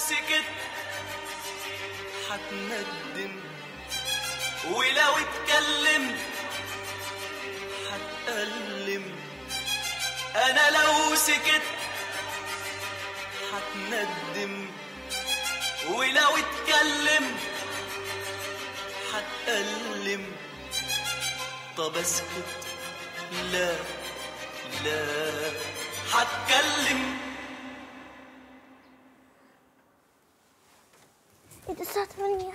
سكت هتندم ولو اتكلم هتألم انا لو سكت هتندم ولو اتكلم هتألم طب اسكت لا لا هتكلم ايه ده الساعة 8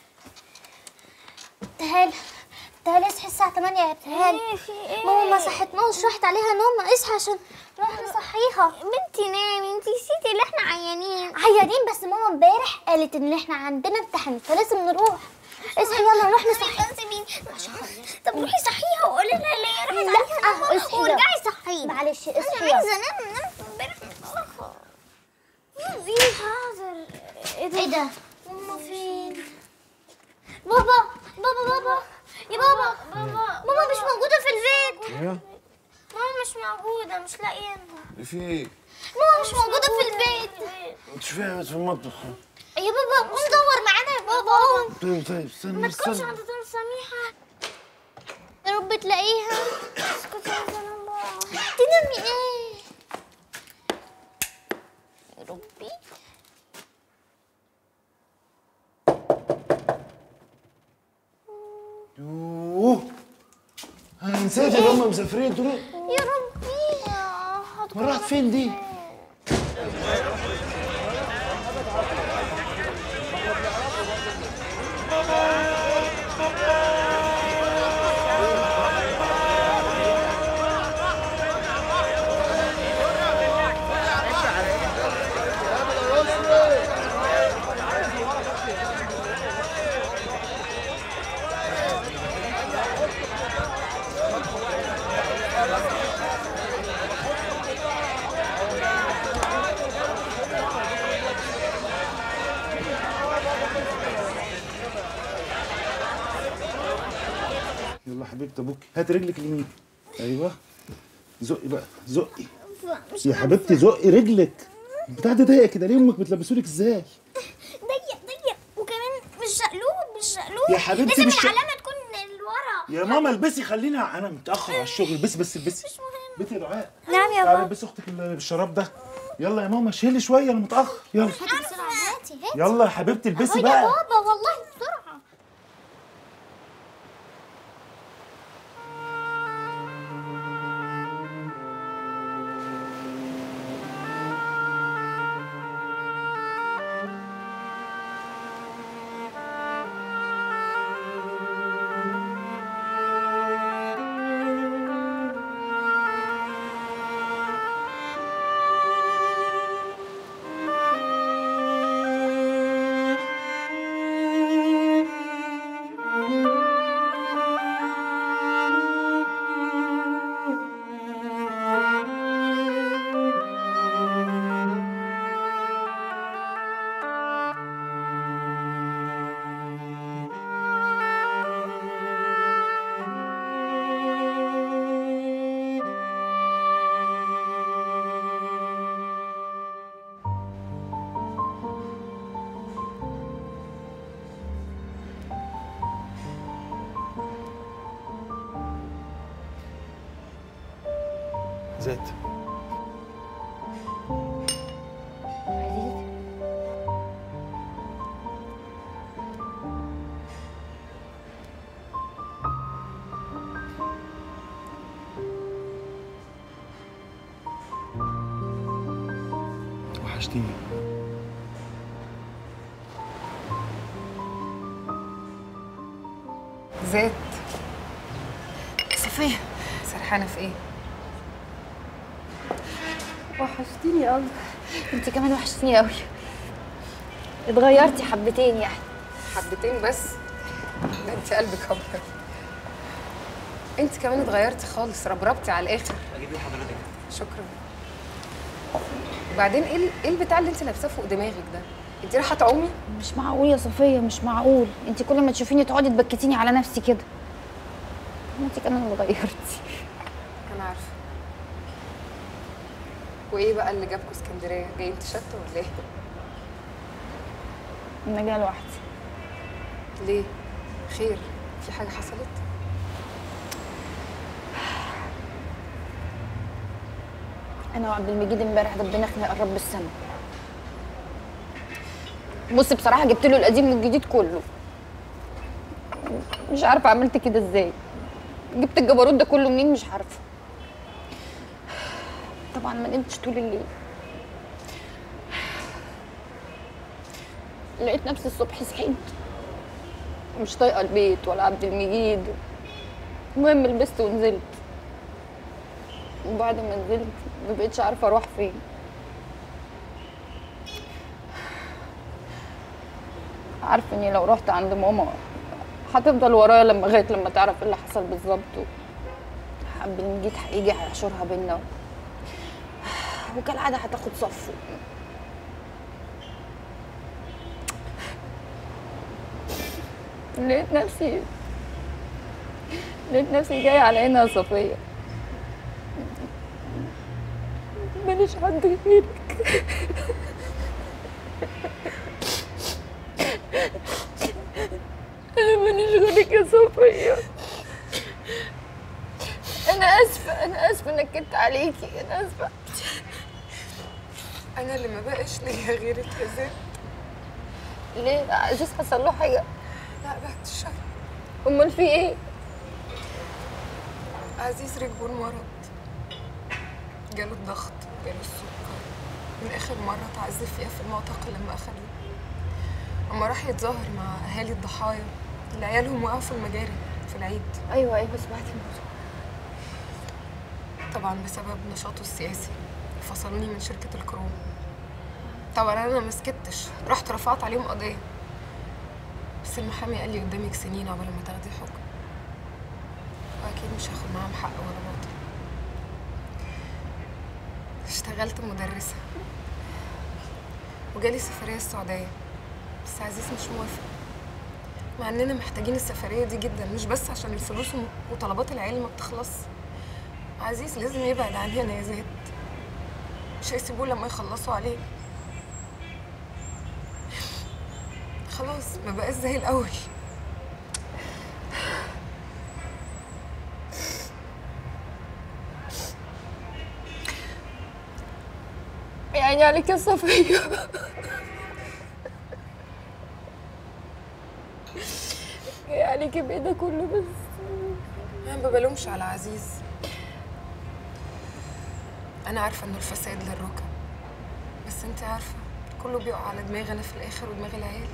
ابتهال ابتهال اصحي الساعة 8 يا ابتهال ايه في ايه ماما ما صحتناش راحت عليها نوم اصحي عشان نروح نصحيها بنتي نامي انتي نسيتي اللي احنا عيانين عيانين بس ماما امبارح قالت ان احنا عندنا امتحان فلازم نروح اصحي يلا نروح نصحيها طب روحي صحيها وقولي لها ليه راحت لا عليها نومة اصحي ورجعي صحيها معلش انا اصحي عايزه يلا. انام نمت امبارح متاخر في حاضر ايه ده ماما فين بابا بابا بابا يا بابا بابا ماما مش موجودة في البيت ايوه ماما مش موجوده مش لاقيينها في ايه؟ ماما مش موجودة في البيت تشوفيها في المطبخ يا بابا قوم دور معانا يا بابا قوم طيب طيب استنى ما تكونش استنى عند دار سميحه يا رب تلاقيها اسكتي عايزه انام بقى تنامي ايه يا ربي يوه انا نسيت ان هم مسافرين دول يا ربي ما راحت فين دي؟ يلا حبيبتي ابوكي هات رجلك اليمين ايوه زقي بقى زقي يا حبيبتي زقي رجلك بتاع ده ضيق كده ليه امك بتلبسولك ازاي؟ ضيق ضيق وكمان مش شقلوب مش شقلوب يا حبيبتي لازم مش شق- العلامه تكون لورا يا ماما البسي خلينا انا متاخر على الشغل البسي بس البسي بنتي يا دعاء نعم يا تعالي بابا البسي اختك ال- الشراب ده يلا يا ماما شيلي شويه انا متاخر يلا هاتي بسرعة هاتي هاتي يلا يا حبيبتي البسي يا بقى بابا والله بسرعة ذات وحشتيني زيت صفية سرحانة في ايه؟ وحشتيني قوي انت كمان وحشتيني قوي اتغيرتي حبتين يعني حبتين بس ده انت قلبك ابيض انت كمان اتغيرتي خالص ربربتي على الاخر اجيب لي حضرتك شكرا وبعدين ايه ال- ايه البتاع اللي انت لابساه فوق دماغك ده؟ انت رايحة تعومي؟ مش معقول يا صفيه مش معقول انت كل ما تشوفيني تقعدي تبكتيني على نفسي كده انت كمان اتغيرتي انا عارفة وايه بقى اللي جابكوا اسكندرية؟ جايين تشتوا ولا ايه؟ انا جايه لوحدي ليه خير في حاجه حصلت انا وعبد المجيد امبارح ضبنا خناقه رب السما بص بصراحه جبت له القديم والجديد كله مش عارفه عملت كده ازاي جبت الجبروت ده كله منين مش عارفه طبعا ما نمتش طول الليل لقيت نفسي الصبح صحيت مش طايقه البيت ولا عبد المجيد المهم لبست ونزلت وبعد ما نزلت ما بقتش عارفه اروح فين عارفه اني لو رحت عند ماما هتفضل ورايا لما لغايه لما تعرف ايه اللي حصل بالظبط عبد المجيد هيجي هيحشرها بينا وكالعاده هتاخد صفه لقيت نفسي لقيت نفسي جاية على عينها صفية ماليش حد غيرك أنا ماليش غيرك يا صفية أنا آسفة أنا آسفة نكدت عليكي أنا آسفة انا اللي ما بقاش ليا غيرك يا زين ليه ده عزيز حصل له حاجة لا بعد الشر أمال في إيه؟ عزيز ركبه المرض جاله الضغط جاله السكر من اخر مره اتعذب فيها في المعتقل لما اخدوه اما راح يتظاهر مع اهالي الضحايا اللي عيالهم وقعوا في المجاري في العيد أيوه أيوه سمعت الموضوع طبعا بسبب نشاطه السياسي فصلوني من شركة الكروم طبعا انا ما سكتش رحت رفعت عليهم قضية بس المحامي قال لي قدامك سنين قبل ما تاخدي حكم واكيد مش هاخد معاهم حق ولا باطل اشتغلت مدرسة وجالي سفرية السعودية بس عزيز مش موافق مع اننا محتاجين السفرية دي جدا مش بس عشان الفلوس وم- وطلبات العيال ما بتخلص عزيز لازم يبعد عن هنا يا زيد مش هيسيبوه لما يخلصوا عليه خلاص ما بقاش زي الاول يعني عليك يا صفية يعني كده ده كله بس انا ما بلومش على عزيز انا عارفه انه الفساد للركب بس انت عارفه كله بيقع على دماغي انا في الاخر ودماغ العيال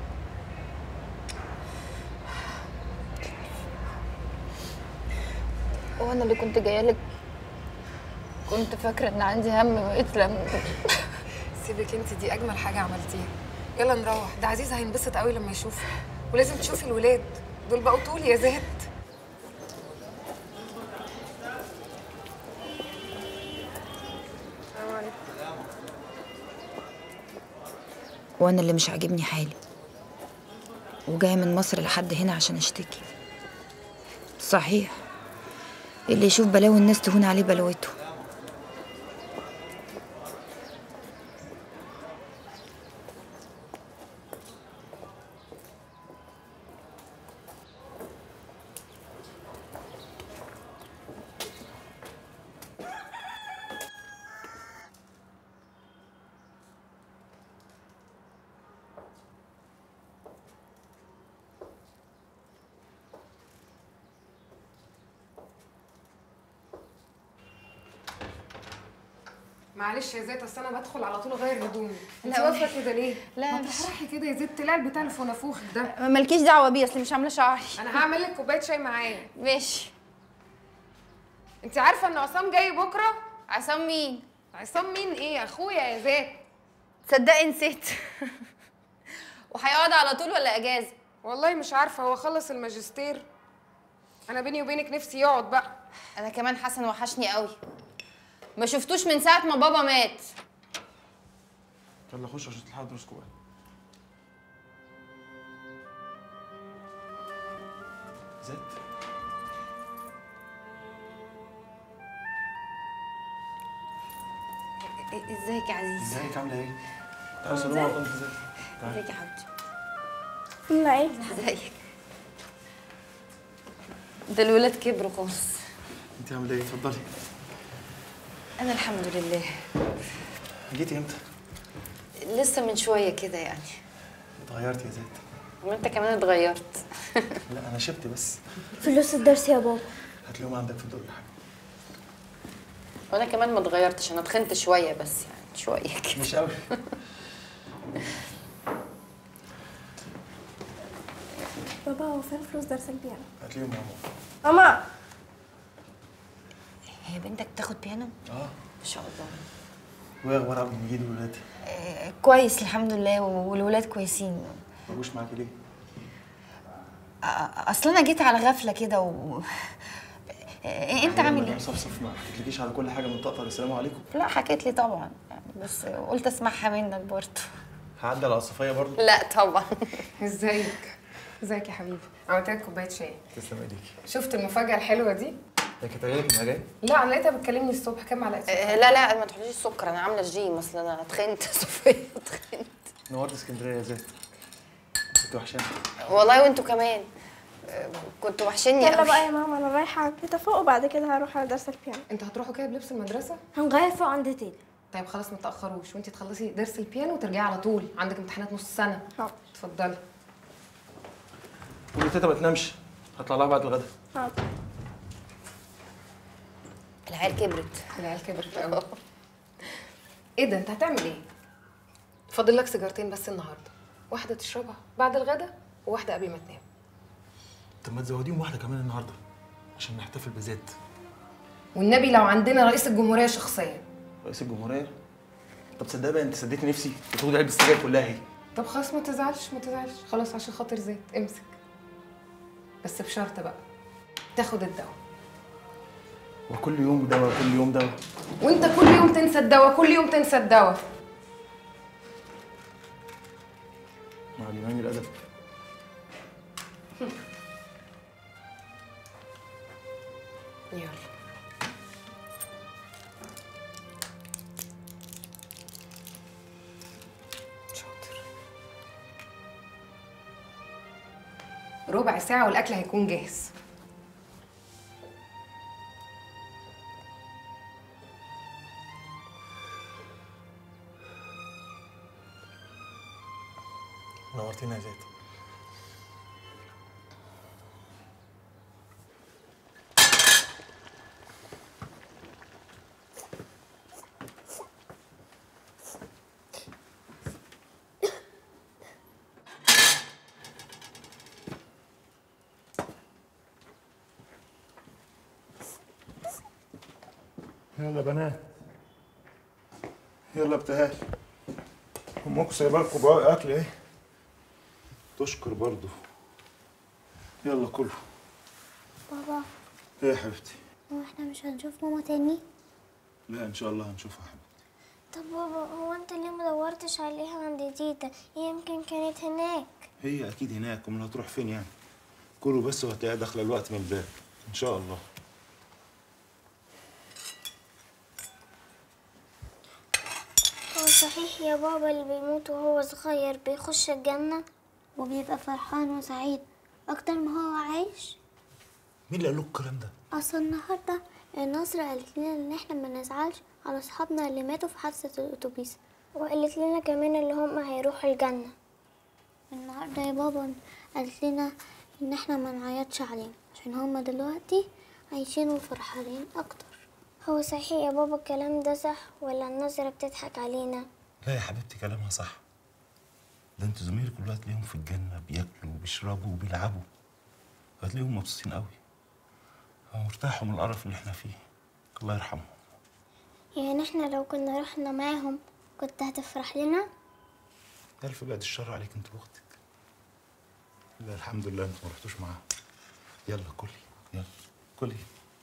وانا اللي كنت جايه لك كنت فاكره ان عندي هم بقيت لما سيبك انت دي اجمل حاجه عملتيها يلا نروح ده عزيز هينبسط قوي لما يشوفك ولازم تشوفي الولاد دول بقوا طول يا زاد وانا اللي مش عاجبني حالي وجايه من مصر لحد هنا عشان اشتكي صحيح اللي يشوف بلاوي الناس تهون عليه بلاوته معلش يا زيت اصل انا بدخل على طول اغير هدومي انت لا، واقفه كده ليه لا، ما مش- تفرحي كده يا زيت طلع بتاع الفنافوخ ده مالكيش دعوه بيه اصل مش عامله شعري انا هعمل لك كوبايه شاي معايا ماشي انت عارفه ان عصام جاي بكره عصام مين عصام مين ايه اخويا يا زيت تصدقي نسيت وهيقعد على طول ولا اجازه والله مش عارفه هو خلص الماجستير انا بيني وبينك نفسي يقعد بقى انا كمان حسن وحشني قوي ما شفتوش من ساعه ما بابا مات يلا خش عشان تلحق دروسكم بقى زيت ازيك يا عزيز ازيك عامله ايه؟ تعالي سلام على طنط زيت تعالي ازيك يا حبيبتي لا ايه ازيك ده الولاد كبروا خالص انت عامله ايه اتفضلي انا الحمد لله جيتي امتى لسه من شويه كده يعني اتغيرتي يا زيد وانت كمان اتغيرت لا انا شبت بس فلوس الدرس يا بابا هتلاقيهم عندك في الدور يا حبيبي وانا كمان ما اتغيرتش انا اتخنت شويه بس يعني شويه كده مش قوي بابا هو فين فلوس درس البيانو هتلاقيهم يا ماما ماما هي بنتك بتاخد بيانو اه ما شاء الله وايه اخبار عبد المجيد والولاد آه، كويس الحمد لله والولاد كويسين ما جوش معاكي ليه آه، اصل انا جيت على غفله كده و آه، انت عامل ايه صفصف ما حكيتلكيش على كل حاجه من طقطقه السلام عليكم لا حكيت لي طبعا يعني بس قلت اسمعها منك برضه هعدي على الصفيه برضه لا طبعا ازيك ازيك يا حبيبي عملت لك كوبايه شاي تسلم ايديكي شفت المفاجاه الحلوه دي هي كانت قايله لك انها جايه لا انا لقيتها بتكلمني الصبح كام معلقه سكر؟ آه، لا لا ما تحطيش السكر انا عامله جيم اصل انا اتخنت صوفيا اتخنت نورت اسكندريه يا زيد كنت وحشاني والله وانتوا كمان آه، كنتوا وحشني يلا قوي بقى يا ماما انا رايحه على البيت فوق وبعد كده هروح على درس البيانو انتوا هتروحوا كده بلبس المدرسه هنغير فوق عند تيتا طيب خلاص ما تاخروش وانتي تخلصي درس البيانو وترجعي على طول عندك امتحانات نص سنه حاضر اتفضلي قولي تيتا ما تنامش هطلع لها بعد الغدا حاضر العيال كبرت العيال كبرت قوي ايه ده انت هتعمل ايه فاضل لك سيجارتين بس النهارده واحده تشربها بعد الغدا وواحده قبل ما تنام طب ما تزوديهم واحده كمان النهارده عشان نحتفل بزيت والنبي لو عندنا رئيس الجمهوريه شخصيا رئيس الجمهوريه طب تصدقي بقى انت سديتي نفسي وتاخدي علبه السجاير كلها هي طب خلاص ما تزعلش ما تزعلش خلاص عشان خاطر زيت امسك بس بشرط بقى تاخد الدواء وكل يوم دواء كل يوم دواء وانت كل يوم تنسى الدواء كل يوم تنسى الدواء معلماني الادب يلا شاطر ربع ساعة والأكل هيكون جاهز نورتينا يا زيت يلا بنات يلا ابتهال امكم سايبه لكم بقى اكل ايه تشكر برضو يلا كله بابا ايه يا حبيبتي هو احنا مش هنشوف ماما تاني لا ان شاء الله هنشوفها يا حبيبتي طب بابا هو انت ليه ما دورتش عليها عند تيتا يمكن كانت هناك هي اكيد هناك امال هتروح فين يعني كلوا بس وهتلاقيها داخله الوقت من الباب ان شاء الله هو صحيح يا بابا اللي بيموت وهو صغير بيخش الجنة وبيبقى فرحان وسعيد أكتر ما هو عايش مين اللي قال لكم الكلام ده أصل النهاردة النصر قالت لنا إن احنا ما نزعلش على أصحابنا اللي ماتوا في حادثة الأتوبيس وقالت لنا كمان اللي هم هيروحوا الجنة النهاردة يا بابا قالت لنا إن احنا ما نعيطش عليهم عشان هما دلوقتي عايشين وفرحانين أكتر هو صحيح يا بابا الكلام ده صح ولا النظرة بتضحك علينا لا يا حبيبتي كلامها صح ده انتوا زمايلك دلوقتي تلاقيهم في الجنه بياكلوا وبيشربوا وبيلعبوا هتلاقيهم مبسوطين قوي هم ارتاحوا من القرف اللي احنا فيه الله يرحمهم يعني احنا لو كنا رحنا معاهم كنت هتفرح لنا ألف بعد الشر عليك انت واختك لا الحمد لله انتوا ما رحتوش معاها يلا كلي يلا كلي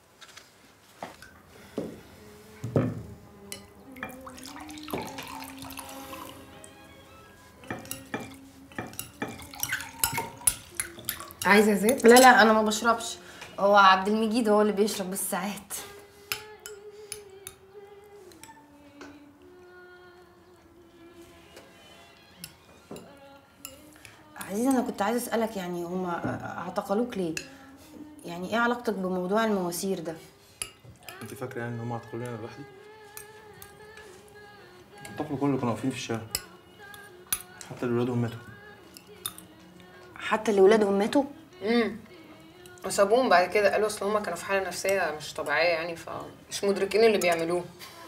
عايزة زيت؟ لا لا انا ما بشربش هو عبد المجيد هو اللي بيشرب بالساعات عزيز انا كنت عايزه اسالك يعني هما اعتقلوك ليه يعني ايه علاقتك بموضوع المواسير ده انت فاكره يعني ان هم اعتقلوني انا لوحدي؟ الطفل كله كانوا واقفين في الشارع حتى اللي ولادهم ماتوا حتى اللي ولادهم ماتوا امم وسابوهم بعد كده قالوا اصل هما كانوا في حاله نفسيه مش طبيعيه يعني فمش مدركين اللي بيعملوه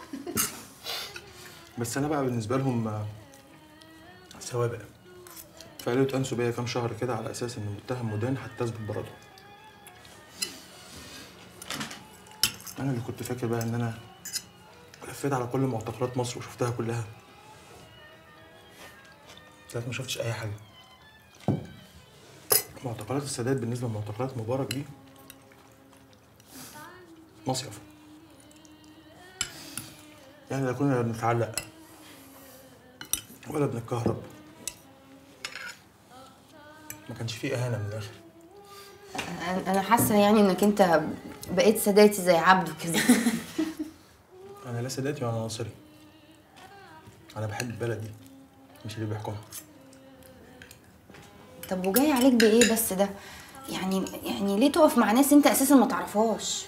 بس انا بقى بالنسبه لهم آه، سوابق فقالوا يتأنسوا بيا كام شهر كده على اساس ان المتهم مدان حتى اثبت براءته انا اللي كنت فاكر بقى ان انا لفيت على كل معتقلات مصر وشفتها كلها طلعت ما شفتش اي حاجه معتقلات السادات بالنسبه لمعتقلات مبارك دي مصيف يعني لا كنا بنتعلق ولا بنتكهرب ما كانش فيه اهانه من الاخر أنا- انا حاسه يعني انك انت بقيت ساداتي زي عبده كده انا لا ساداتي ولا ناصري انا بحب البلد دي مش اللي بيحكمها طب وجاي عليك بايه بس ده يعني يعني ليه تقف مع ناس انت اساسا ما تعرفهاش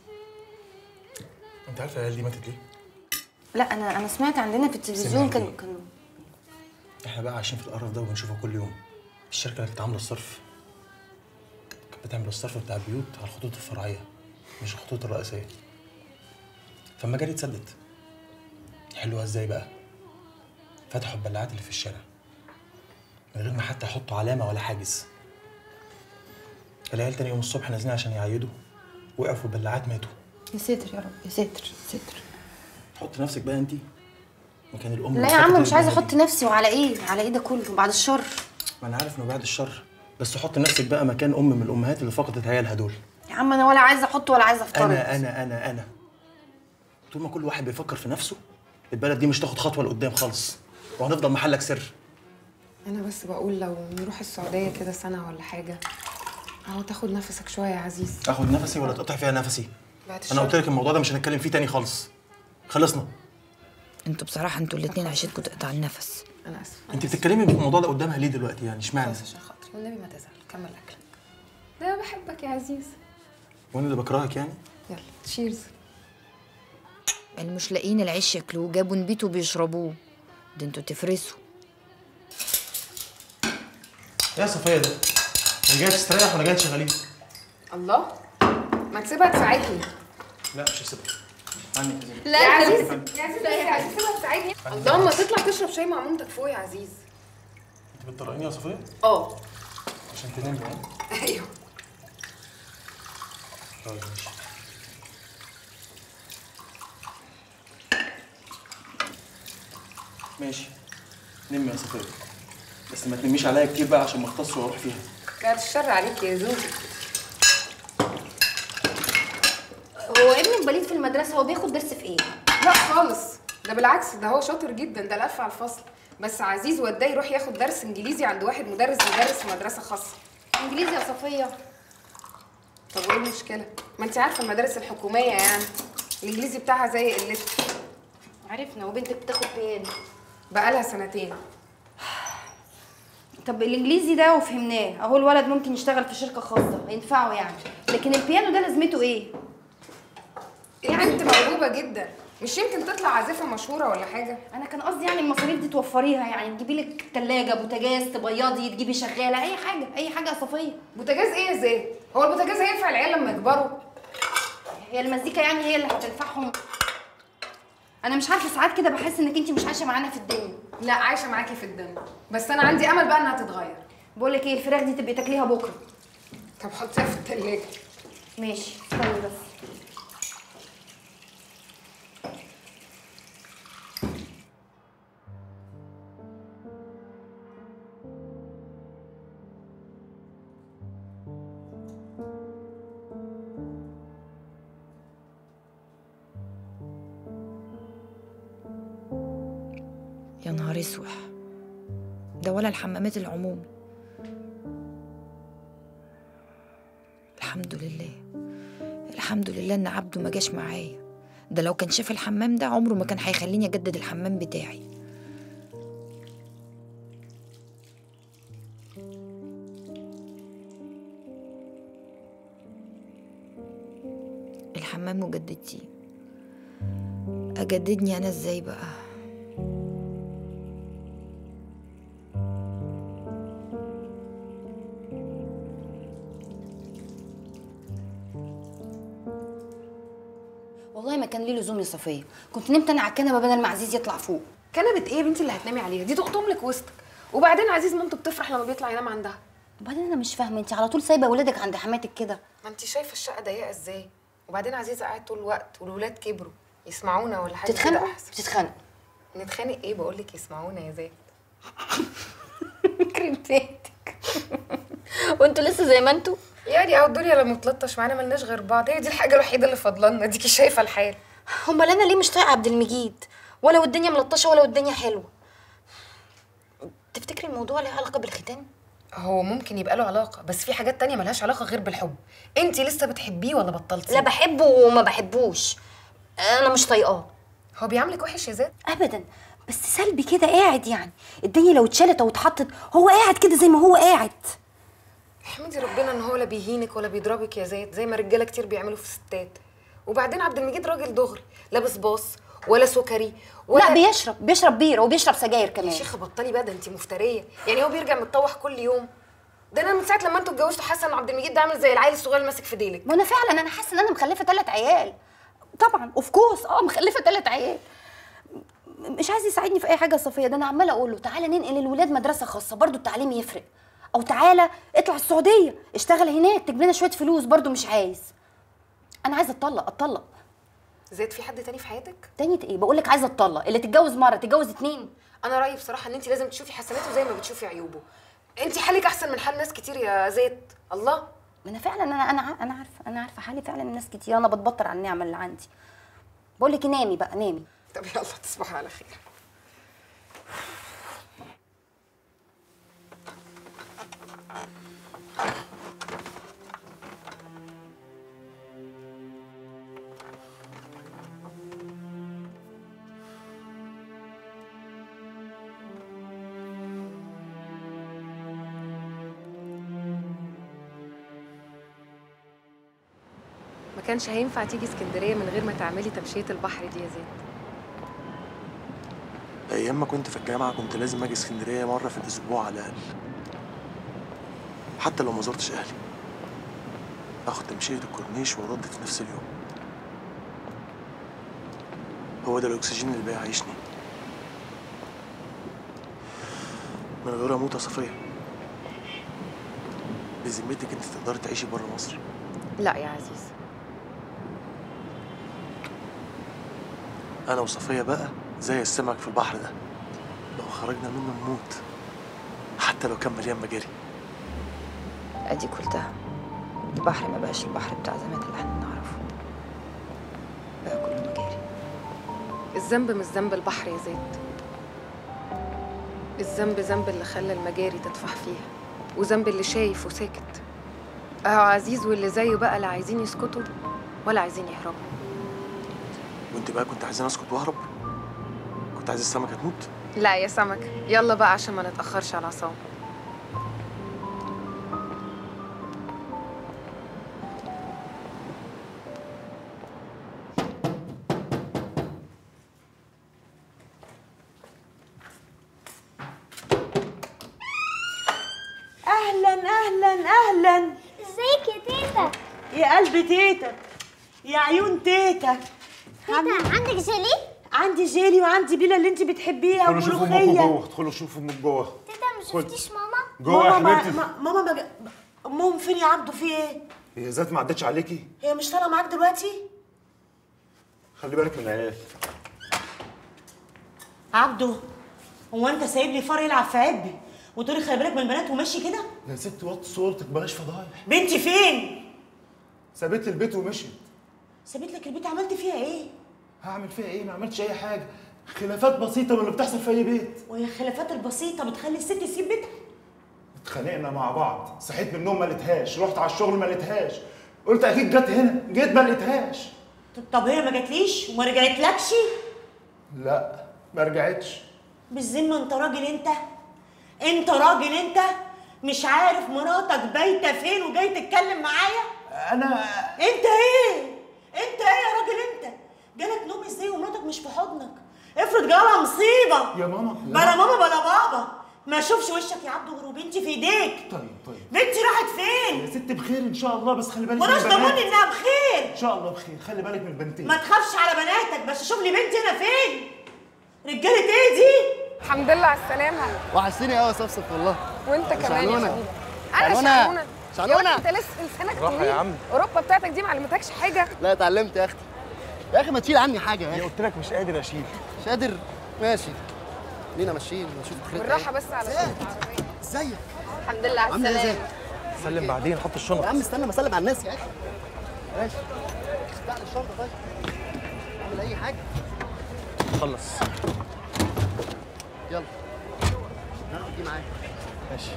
انت عارفه العيال دي ماتت ليه لا انا انا سمعت عندنا في التلفزيون سمعتي. كانوا كانوا احنا بقى عايشين في القرف ده وبنشوفه كل يوم الشركه اللي كانت عامله الصرف كانت بتعمل الصرف بتاع البيوت على الخطوط الفرعيه مش الخطوط الرئيسيه فالمجال اتسدد يحلوها ازاي بقى فتحوا البلاعات اللي في الشارع من غير ما حتى يحطوا علامه ولا حاجز العيال تاني يوم الصبح نازلين عشان يعيدوا وقفوا البلاعات ماتوا يا ساتر يا رب يا ساتر يا ساتر حط نفسك بقى انت مكان الام لا اللي يا عم فقدت مش عايزه ابنها احط دي. نفسي وعلى ايه على ايه ده كله بعد الشر ما انا عارف انه بعد الشر بس حط نفسك بقى مكان ام من الامهات اللي فقدت عيالها دول يا عم انا ولا عايزه احط ولا عايزه افترض انا انا انا انا طول ما كل واحد بيفكر في نفسه البلد دي مش تاخد خطوه لقدام خالص وهنفضل محلك سر انا بس بقول لو نروح السعوديه كده سنه ولا حاجه اهو تاخد نفسك شويه يا عزيز اخد نفسي ولا تقطع فيها نفسي بعد انا الشر قلت لك الموضوع ده مش هنتكلم فيه تاني خالص خلصنا انتوا بصراحه انتوا الاتنين عيشتكم تقطع النفس انا اسفه انت بتتكلمي بالموضوع ده قدامها ليه دلوقتي يعني اشمعنى خلاص عشان خاطري والنبي ما تزعل كمل اكلك ده انا بحبك يا عزيز وانا اللي بكرهك يعني يلا تشيرز اللي مش لاقيين العيش ياكلوه جابوا نبيته بيشربوه ده انتوا تفرسوا يا صفيه ده انا جاي تستريح ولا جاي تشغليه الله ما تسيبها تساعدني لا مش هسيبك عني لا يا عزيز يا عزيز يا عزيز سيبها تساعدني الله ما تطلع تشرب شاي مع مامتك فوق يا عزيز انت بتطرقني يا صفيه اه عشان تنامي ها ايوه طيب ماشي ماشي نمي يا صفيه بس ما تنميش عليا كتير بقى عشان ما اختص واروح فيها بعد الشر عليك يا زوزو هو ابنك بليد في المدرسه هو بياخد درس في ايه لا خالص ده بالعكس ده هو شاطر جدا ده لف على الفصل بس عزيز وداه يروح ياخد درس انجليزي عند واحد مدرس مدرس في مدرسه خاصه انجليزي يا صفيه طب وايه المشكله ما انت عارفه المدارس الحكوميه يعني الانجليزي بتاعها زي قلته عرفنا وبنتك بتاخد بيانو بقالها سنتين طب الانجليزي ده وفهمناه اهو الولد ممكن يشتغل في شركه خاصه هينفعه يعني لكن البيانو ده لازمته ايه يعني انت موهوبه جدا مش يمكن تطلع عازفه مشهوره ولا حاجه انا كان قصدي يعني المصاريف دي توفريها يعني تجيبي لك ثلاجه بوتاجاز تبيضي تجيبي شغاله اي حاجه اي حاجه يا صفيه بوتاجاز ايه يا زين هو البوتاجاز هينفع العيال لما يكبروا هي المزيكا يعني هي اللي هتنفعهم انا مش عارفه ساعات كده بحس انك انت مش عايشه معانا في الدنيا لا عايشه معاكي في الدم بس انا عندي امل بقى انها تتغير بقول لك ايه الفراخ دي تبقي تاكليها بكره طب حطيها في التلاجة ماشي استني بس يا نهار اسوح ده ولا الحمامات العمومي الحمد لله الحمد لله ان عبده ما جاش معايا ده لو كان شاف الحمام ده عمره ما كان هيخليني اجدد الحمام بتاعي والدتي اجددني انا ازاي بقى والله ما كان ليه لزوم يا صفيه كنت نمت انا على الكنبه بدل ما عزيز يطلع فوق كنبه ايه يا بنتي اللي هتنامي عليها دي تقطم لك وسطك وبعدين عزيز مامته بتفرح لما بيطلع ينام عندها وبعدين انا مش فاهمه انت على طول سايبه ولادك عند حماتك كده ما انت شايفه الشقه ضيقه ازاي وبعدين عزيزه قاعد طول الوقت والولاد كبروا يسمعونا ولا حاجه كده تتخانقوا احسن بتتخانقوا نتخانق ايه بقول لك يسمعونا يا زيد كريمتك وانتوا لسه زي ما انتوا يعني اهو الدنيا لما تلطش معانا ملناش غير بعض هي دي الحاجه الوحيده اللي فاضلالنا ديكي شايفه الحال امال انا ليه مش طايقه عبد المجيد ولا والدنيا ملطشه ولا والدنيا حلوه تفتكري الموضوع له علاقه بالختان هو ممكن يبقى له علاقه بس في حاجات تانية ملهاش علاقه غير بالحب انت لسه بتحبيه ولا بطلتي لا بحبه وما بحبوش انا مش طايقاه هو بيعاملك وحش يا زيد ابدا بس سلبي كده قاعد يعني الدنيا لو اتشالت او اتحطت هو قاعد كده زي ما هو قاعد احمدي ربنا ان هو لا بيهينك ولا بيضربك يا زيد زي ما رجاله كتير بيعملوا في الستات وبعدين عبد المجيد راجل دغري لابس باص ولا سكري ولا لا بيشرب بيشرب بيره وبيشرب سجاير يا كمان شيخه بطلي بقى ده انت مفتريه يعني هو بيرجع متطوح كل يوم ده انا من ساعه لما انتوا اتجوزتوا حاسه ان عبد المجيد ده عامل زي العيل الصغير اللي ماسك في ديلك ما انا فعلا انا حاسه ان انا مخلفه ثلاث عيال طبعا اوف كورس اه مخلفه ثلاث عيال م- مش عايز يساعدني في اي حاجه يا صفيه ده انا عماله اقول له تعالى ننقل الولاد مدرسه خاصه برضو التعليم يفرق او تعالى اطلع السعوديه اشتغل هناك تجيب لنا شويه فلوس برضو مش عايز انا عايزه اتطلق اتطلق زيد في حد تاني في حياتك تاني ايه بقول لك عايزه اتطلق اللي تتجوز مره تتجوز اتنين انا رايي بصراحه ان انت لازم تشوفي حسناته زي ما بتشوفي عيوبه انت حالك احسن من حال ناس كتير يا زيد الله ما انا فعلا انا انا ع- انا عارفه انا عارفه حالي فعلا الناس كتير انا بتبطر على النعمه اللي عندي بقول لك نامي بقى نامي طب يلا تصبحوا على خير ما كانش هينفع تيجي اسكندريه من غير ما تعملي تمشيه البحر دي يا زيد ايام ما كنت في الجامعه كنت لازم اجي اسكندريه مره في الاسبوع على الاقل حتى لو ما زرتش اهلي اخد تمشيه الكورنيش وارد في نفس اليوم هو ده الاكسجين اللي بيعيشني من غير اموت يا صفيه بذمتك انت تقدري تعيشي بره مصر لا يا عزيز انا وصفيه بقى زي السمك في البحر ده لو خرجنا منه نموت حتى لو كان مليان مجاري ادي قلتها البحر ما بقاش البحر بتاع زمان اللي احنا نعرفه بقى كله مجاري الذنب مش ذنب البحر يا زيد الذنب ذنب اللي خلى المجاري تطفح فيها وذنب اللي شايف وساكت اهو عزيز واللي زيه بقى لا عايزين يسكتوا ولا عايزين يهربوا وانت بقى كنت عايزين اسكت واهرب كنت عايز السمكه تموت لا يا سمك يلا بقى عشان ما نتأخرش على عصام اهلا اهلا اهلا ازيك يا تيتا يا قلب تيتا يا عيون تيتا تيتا عندك جيلي عندي جيلي وعندي بيلا اللي انت بتحبيها ادخلوا شوفوا امكم وملوخيه جوه ادخلوا شوفوا امك جوه تيتا ما شفتيش ماما جوه يا ماما ما- حبيبتي ما- ماما ما جا- امهم فين يا عبدو في ايه هي ذات ما عدتش عليكي هي مش طالعه معاك دلوقتي خلي بالك من العيال عبدو هو انت سايب لي فار يلعب في عبي وتقولي خلي بالك من البنات وماشي كده يا ست وطي صورتك بلاش فضايح بنتي فين سابت لي البيت ومشيت سابت لك البيت عملت فيها ايه هعمل فيها ايه ما عملتش اي حاجه خلافات بسيطه من اللي بتحصل في اي بيت وهي الخلافات البسيطه بتخلي الست تسيب بيتها اتخانقنا مع بعض صحيت من النوم ما لقيتهاش رحت على الشغل ما لقيتهاش قلت اكيد جت هنا جيت ما لقيتهاش طب- طب هي ما جاتليش وما رجعتلكش لا ما رجعتش بالذمه انت راجل انت انت راجل انت مش عارف مراتك بايته فين وجاي تتكلم معايا انا انت ايه انت ايه يا راجل انت جالك نوم ازاي ومراتك مش في حضنك افرض جالها مصيبه يا ماما بلا ماما بلا بابا ما اشوفش وشك يا عبد غير وبنتي في ايديك طيب طيب بنتي راحت فين يا ست بخير ان شاء الله بس خلي بالك وانا مش من ضمني البنات انها بخير ان شاء الله بخير خلي بالك من البنتين ما تخافش على بناتك بس شوف لي بنتي انا فين رجاله ايه دي الحمد لله على السلامه وحشتني قوي يا صفصف والله وانت كمان يا شعنونة. شعنونه انا شعنونة. شعنونه شعنونة. يا ولد انت لسه لسانك راحة طويل يا عم. اوروبا بتاعتك دي ما علمتكش حاجه لا اتعلمت يا اختي يا اخي ما تشيل عني حاجه يا اخي قلت لك مش قادر اشيل مش قادر ماشي لينا ماشيين نشوف اخرتها بالراحه إيه. بس على صوت العربيه ازيك الحمد لله على عامل ايه يا السلامه زين سلم بعدين حط الشنط يا عم استنى ما اسلم على الناس يا اخي ماشي تعال الشنطه طيب اعمل اي حاجه خلص يلا ناخد دي معاك ماشي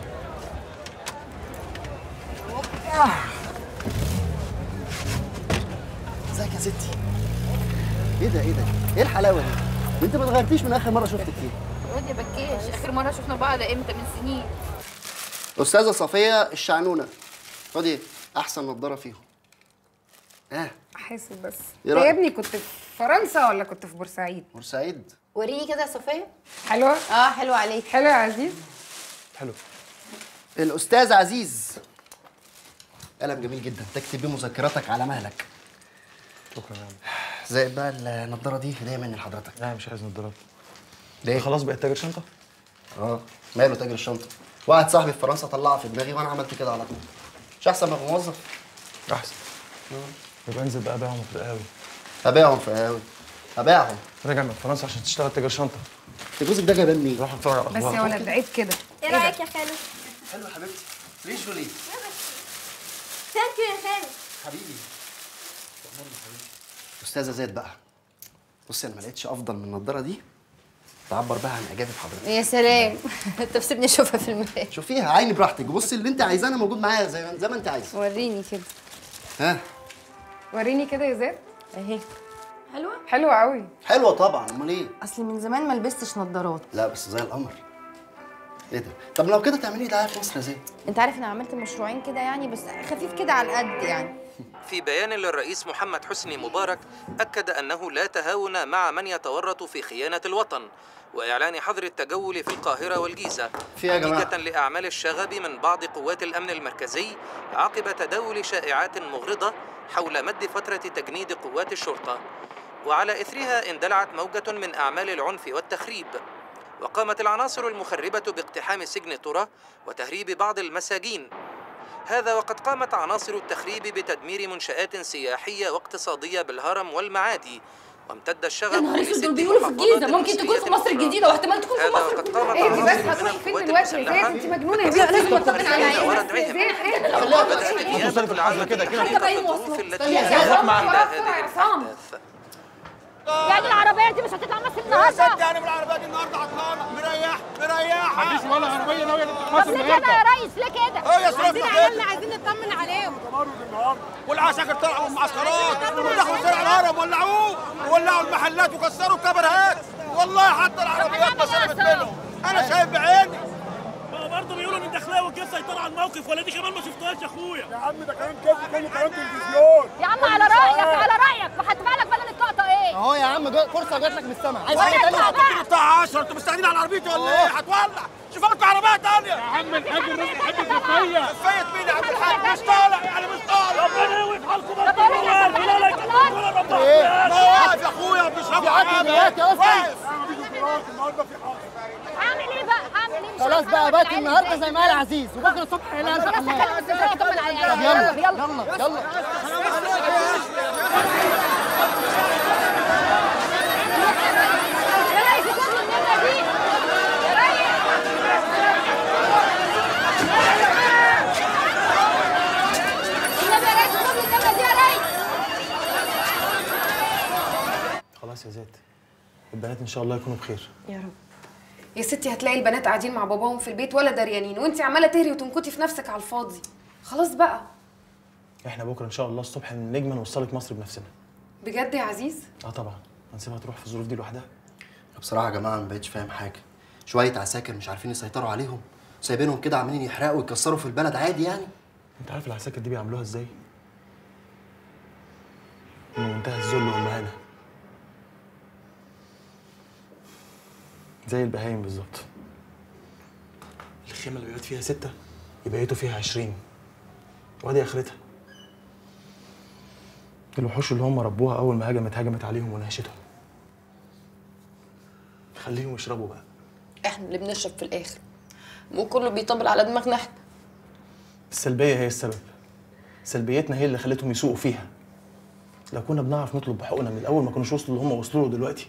ازيك يا ستي ايه ده ايه ده ايه الحلاوه دي انت ما اتغيرتيش من اخر مره شفتك فيها واد يا بكاش اخر مره شفنا بعض امتى من سنين استاذه صفيه الشعنونه خدي احسن نضاره فيهم اه حاسب بس إيه إيه يا رأيك؟ ابني كنت في فرنسا ولا كنت في بورسعيد بورسعيد وريني كده يا صفيه حلوه اه حلو عليك حلو يا عزيز حلو الاستاذ عزيز قلم جميل جدا تكتب بيه مذكراتك على مهلك شكرا يا عم زائد بقى النضاره دي هديه مني لحضرتك لا مش عايز نضارات ليه؟ خلاص بقيت تاجر شنطه اه ماله تاجر الشنطه واحد صاحبي في فرنسا طلعها في دماغي وانا عملت كده على طول مش احسن ما ابقى موظف احسن يبقى انزل بقى بيعهم في القهاوي هبيعهم في قهاوي هبيعهم راجع من فرنسا عشان تشتغل تاجر شنطه انت جوزك ده جايبان مين؟ روح اتفرج على بس الاخبار يا ولد عيب كده ايه رايك يا خالد حلو يا حبيبتي ليه جولي ثانك يو يا خالد حبيبي تأمرني حبيبي استاذه زاد بقى بصي انا ما لقيتش افضل من النضاره دي تعبر بقى عن اعجابي بحضرتك يا سلام انت بسيبني اشوفها في المرايه شوفيها عيني براحتك بصي اللي انت عايزاه انا موجود معايا زي ما زي ما انت عايزه وريني كده ها وريني كده يا زاد اهي حلوه حلوه قوي حلوه طبعا امال ايه اصل من زمان ما لبستش نظارات لا بس زي القمر ايه ده طب لو كده تعملي دعايه في مصر يا زين انت عارف انا عملت مشروعين كده يعني بس خفيف كده على القد يعني في بيان للرئيس محمد حسني مبارك أكد أنه لا تهاون مع من يتورط في خيانة الوطن وإعلان حظر التجول في القاهرة والجيزة في إيه يا جماعة؟ نتيجة لأعمال الشغب من بعض قوات الأمن المركزي عقب تداول شائعات مغرضة حول مد فترة تجنيد قوات الشرطة وعلى إثرها اندلعت موجة من أعمال العنف والتخريب وقامت العناصر المخربة باقتحام سجن ترى وتهريب بعض المساجين هذا وقد قامت عناصر التخريب بتدمير منشآت سياحية واقتصادية بالهرم والمعادي وامتد الشغب يا نهار اسود لست دول بيقولوا في الجيزه محافظات ممكن تكون في مصرية مصر أخرى. الجديده واحتمال تكون في هذا مصر وقد قامت ايه دي بس عناصر من هتروحي فين القوات دلوقتي يا المسلحة زاد انت مجنونه يا بتستهدف زاد المخرجين على وردعهم وبدأت النيابة العامة تحقيق الظروف التي يا أدت عصام، إلى بسرعة، هذه بسرعة يا عصام. الأحداث يعني العربية دي مش هتطلع مصر النهارده؟ يعني بالعربيه دي النهارده عطلانه مريح مريح مفيش ولا عربية ناوية تطلع طب ليه كده يا ريس ليه كده؟ ايه يا سيدي عايزين كده؟ عيالنا عايزين نطمن عليهم والعساكر طلعوا من المعسكرات ودخلوا شارع الهرم ولعوه وولعوا المحلات وكسروا الكبرهات والله حتى العربيات ما سلمت منهم انا شايف بعيني برضه بيقولوا ان الداخليه والجيش سيطروا على الموقف ولا دي كمان ما شفتهاش يا اخويا يا عم ده كلام كذب كله كلام تلفزيون يا عم على رأيك على رأيك ما خدت بالك بدل القطة ايه؟ اهو يا عم جو- فرصه جات لك من السما عايز ولا حاجه تانية يطلع بقى. انتوا بتاع 10 انتوا مستعجلين على عربيتي ولا ايه هتولع شوف لكم عربيه ثانيه يا عم الحاج الناس بتحب الكفايه كفايه مين يا عم الحاج مش طالع يعني مش طالع ربنا يوقف حالكم طب أقول لك بقى يا لك خلاص. ولا ربنا ايه ما هو واقف يا اخويا بيشربوا في عقل دلوقتي يا أسطى. واقف هعمل ايه بقى؟ هعمل ايه؟ مش خلاص عارفة بقى أعمل بات العيال النهارده إزاي. زي ما قال عزيز وبكره الصبح هنا انت بس حمام هكلم الزبائن اطمن على طب العيال يلا يلا يلا يلا يا ريس خد من النمرة دي يا ريس النبي يا ريس خد من النمرة دي يا ريس خلاص يا زاد البنات ان شاء الله يكونوا بخير يا رب يا ستي هتلاقي البنات قاعدين مع باباهم في البيت ولا دريانين وانت عماله تهري وتنكتي في نفسك على الفاضي خلاص بقى احنا بكره ان شاء الله الصبح من نجمه نوصلك مصر بنفسنا بجد يا عزيز اه طبعا هنسيبها تروح في الظروف دي لوحدها بصراحه يا جماعه ما بقتش فاهم حاجه شويه عساكر مش عارفين يسيطروا عليهم سايبينهم كده عمالين يحرقوا ويكسروا في البلد عادي يعني انت عارف العساكر دي بيعملوها ازاي من منتهى الذل والمهانة زي البهايم بالظبط الخيمة اللي بيبات فيها ستة يبيتوا فيها عشرين وادي آخرتها الوحوش اللي هم ربوها أول ما هجمت هجمت عليهم ونهشتهم خليهم يشربوا بقى احنا اللي بنشرب في الاخر مو كله بيطبل على دماغنا احنا السلبية هي السبب سلبيتنا هي اللي خلتهم يسوقوا فيها لو كنا بنعرف نطلب بحقوقنا من الأول ما كانوش وصلوا اللي هم وصلوا له دلوقتي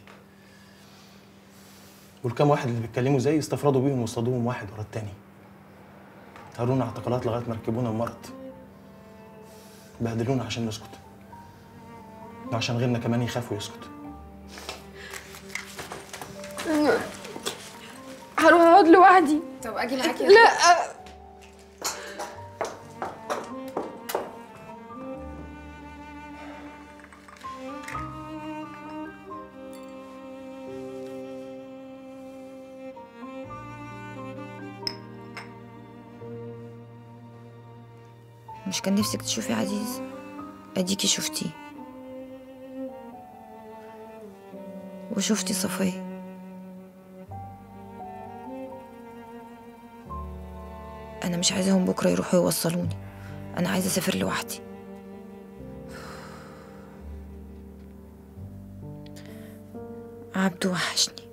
والكام واحد اللي بيتكلموا زي استفردوا بيهم واصطادوهم واحد ورا التاني هرونا اعتقالات لغاية ما ركبونا المرض بهدلونا عشان نسكت وعشان غيرنا كمان يخافوا يسكت هروح اقعد لوحدي طب اجي معاكي لا مش كان نفسك تشوفي عزيز اديكي شفتيه وشفتي صفية انا مش عايزاهم بكره يروحوا يوصلوني انا عايزه اسافر لوحدي عبده وحشني